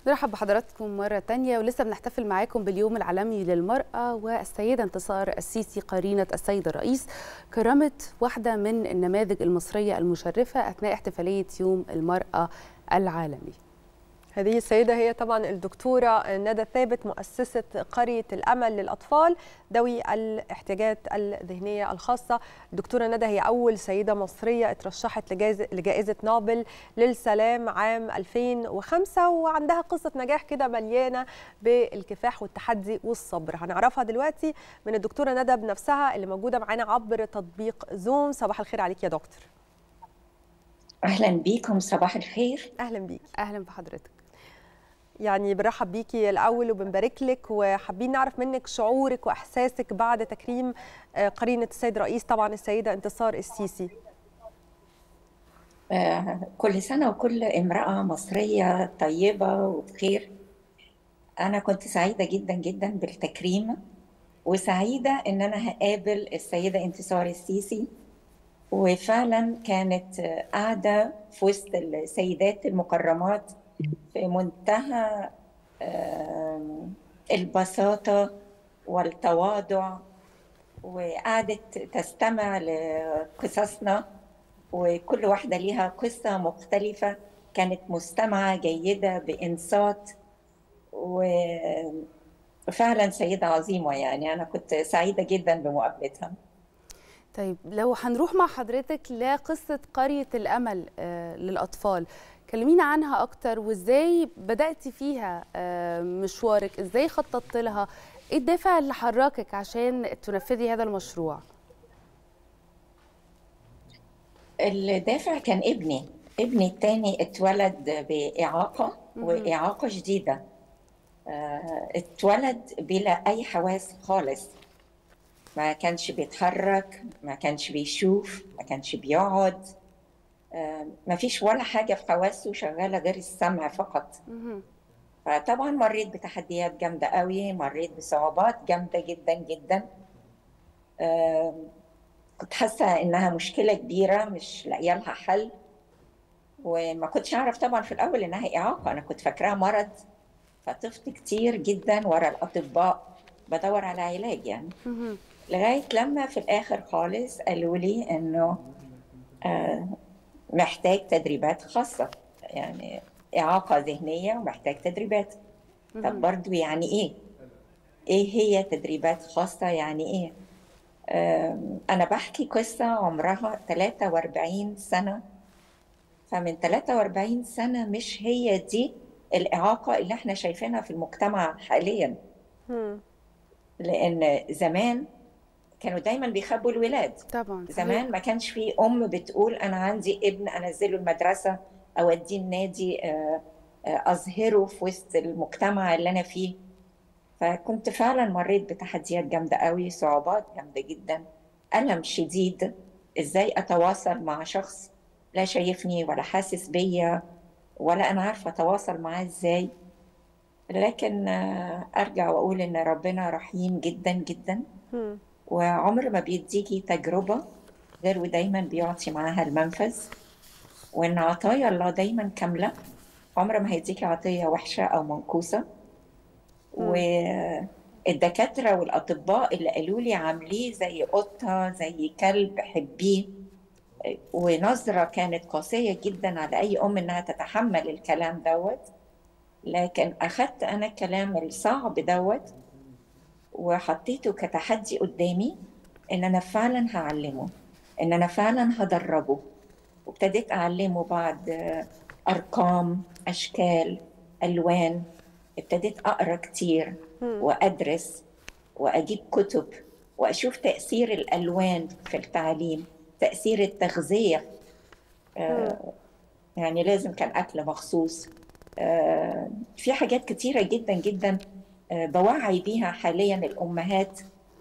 نرحب بحضراتكم مرة تانية ولسه بنحتفل معاكم باليوم العالمي للمرأة والسيدة انتصار السيسي قرينة السيد الرئيس كرمت واحدة من النماذج المصرية المشرفة أثناء احتفالية يوم المرأة العالمي هذه السيدة هي طبعا الدكتورة ندى ثابت مؤسسة قرية الأمل للأطفال ذوي الاحتياجات الذهنية الخاصة الدكتورة ندى هي أول سيدة مصرية اترشحت لجائزة, لجائزة نوبل للسلام عام 2005 وعندها قصة نجاح كده مليانة بالكفاح والتحدي والصبر هنعرفها دلوقتي من الدكتورة ندى بنفسها اللي موجودة معانا عبر تطبيق زوم صباح الخير عليك يا دكتور أهلا بيكم صباح الخير أهلا بيك أهلا بحضرتك يعني بنرحب بيكي الاول وبنبارك لك وحابين نعرف منك شعورك واحساسك بعد تكريم قرينه السيد الرئيس طبعا السيده انتصار السيسي آه كل سنه وكل امراه مصريه طيبه وبخير انا كنت سعيده جدا جدا بالتكريم وسعيده ان انا هقابل السيده انتصار السيسي وفعلا كانت قاعده في وسط السيدات المكرمات في منتهى البساطة والتواضع وقعدت تستمع لقصصنا وكل واحدة ليها قصة مختلفة كانت مستمعة جيدة بإنصات وفعلا سيدة عظيمة يعني أنا كنت سعيدة جدا بمقابلتها طيب لو هنروح مع حضرتك لقصة قرية الأمل للأطفال كلمينا عنها اكتر وازاي بداتي فيها مشوارك ازاي خططت لها ايه الدافع اللي حركك عشان تنفذي هذا المشروع الدافع كان ابني ابني الثاني اتولد بإعاقة وإعاقة جديدة اتولد بلا أي حواس خالص ما كانش بيتحرك ما كانش بيشوف ما كانش بيقعد ما فيش ولا حاجة في حواسه شغالة غير السمع فقط فطبعا مريت بتحديات جامدة قوي مريت بصعوبات جامدة جدا جدا كنت حاسة إنها مشكلة كبيرة مش لاقية لها حل وما كنتش أعرف طبعا في الأول إنها إعاقة أنا كنت فاكراها مرض فطفت كتير جدا ورا الأطباء بدور على علاج يعني لغاية لما في الآخر خالص قالوا لي إنه آه محتاج تدريبات خاصة يعني إعاقة ذهنية ومحتاج تدريبات طب برضو يعني إيه؟ إيه هي تدريبات خاصة يعني إيه؟ أنا بحكي قصة عمرها 43 سنة فمن 43 سنة مش هي دي الإعاقة اللي احنا شايفينها في المجتمع حاليا لأن زمان كانوا دايما بيخبوا الولاد طبعا زمان ما كانش في ام بتقول انا عندي ابن انزله المدرسه اوديه النادي اظهره في وسط المجتمع اللي انا فيه فكنت فعلا مريت بتحديات جامده قوي صعوبات جامده جدا الم شديد ازاي اتواصل مع شخص لا شايفني ولا حاسس بيا ولا انا عارفه اتواصل معاه ازاي لكن ارجع واقول ان ربنا رحيم جدا جدا وعمر ما بيديكي تجربة غير ودايما بيعطي معاها المنفذ وإن عطايا الله دايما كاملة عمر ما هيديكي عطية وحشة أو منقوصة والدكاترة والأطباء اللي قالوا لي عامليه زي قطة زي كلب حبيه ونظرة كانت قاسية جدا على أي أم إنها تتحمل الكلام دوت لكن أخدت أنا الكلام الصعب دوت وحطيته كتحدي قدامي ان انا فعلا هعلمه ان انا فعلا هدربه وابتديت اعلمه بعد ارقام اشكال الوان ابتديت اقرا كتير وادرس واجيب كتب واشوف تاثير الالوان في التعليم تاثير التغذيه آه يعني لازم كان اكل مخصوص آه في حاجات كتيره جدا جدا بوعي بيها حاليا الامهات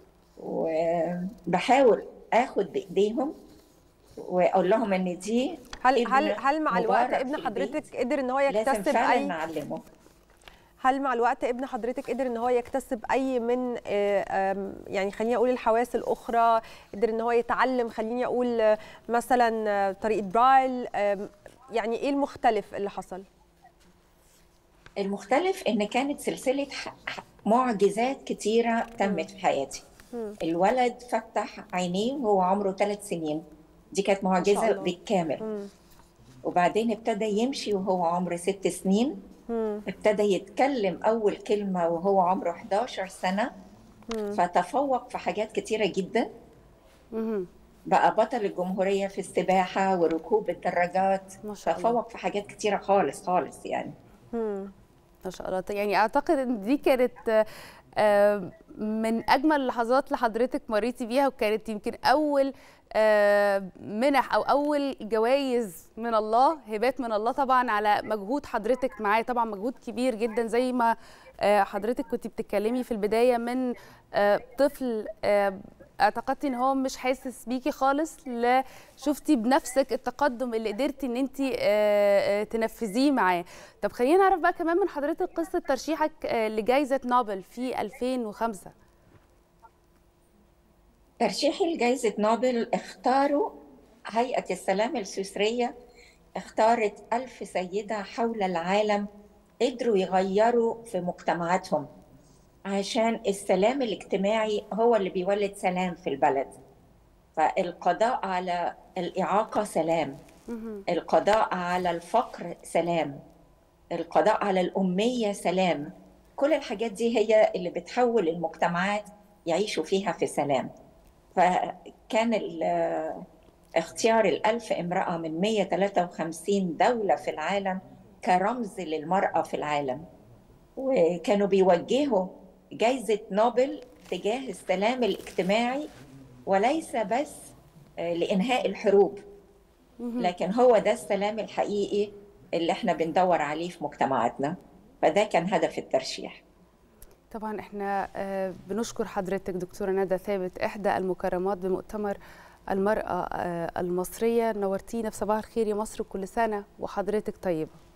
وبحاول اخد بايديهم واقول لهم ان دي هل هل هل مع الوقت ابن حضرتك قدر ان هو يكتسب اي نعلمه هل مع الوقت ابن حضرتك قدر ان هو يكتسب اي من يعني خليني اقول الحواس الاخرى قدر ان هو يتعلم خليني اقول مثلا طريقه برايل يعني ايه المختلف اللي حصل المختلف ان كانت سلسله معجزات كتيره تمت في حياتي الولد فتح عينيه وهو عمره ثلاث سنين دي كانت معجزه بالكامل وبعدين ابتدى يمشي وهو عمره ست سنين ابتدى يتكلم اول كلمه وهو عمره 11 سنه فتفوق في حاجات كتيره جدا بقى بطل الجمهورية في السباحة وركوب الدراجات ما شاء الله. تفوق في حاجات كتيرة خالص خالص يعني ما شاء الله يعني اعتقد ان دي كانت آه، من اجمل اللحظات اللي حضرتك مريتي بيها وكانت يمكن اول آه، منح او اول جوائز من الله هبات من الله طبعا على مجهود حضرتك معاه طبعا مجهود كبير جدا زي ما آه، حضرتك كنت بتتكلمي في البدايه من آه، طفل آه، اعتقدتي ان هو مش حاسس بيكي خالص لا شفتي بنفسك التقدم اللي قدرتي ان انت تنفذيه معاه طب خلينا نعرف بقى كمان من حضرتك قصه ترشيحك آه، لجائزه نوبل في 2005 ترشيحي لجائزة نوبل اختاروا هيئة السلام السويسرية اختارت ألف سيدة حول العالم قدروا يغيروا في مجتمعاتهم عشان السلام الاجتماعي هو اللي بيولد سلام في البلد فالقضاء على الإعاقة سلام القضاء على الفقر سلام القضاء على الأمية سلام كل الحاجات دي هي اللي بتحول المجتمعات يعيشوا فيها في سلام فكان ال- اختيار الألف امرأة من 153 دولة في العالم كرمز للمرأة في العالم وكانوا بيوجهوا جائزة نوبل تجاه السلام الاجتماعي وليس بس آه، لإنهاء الحروب لكن هو ده السلام الحقيقي اللي احنا بندور عليه في مجتمعاتنا فده كان هدف الترشيح طبعا احنا آه، بنشكر حضرتك دكتوره ندى ثابت احدى المكرمات بمؤتمر المراه آه، المصريه نورتينا في صباح الخير يا مصر كل سنه وحضرتك طيبه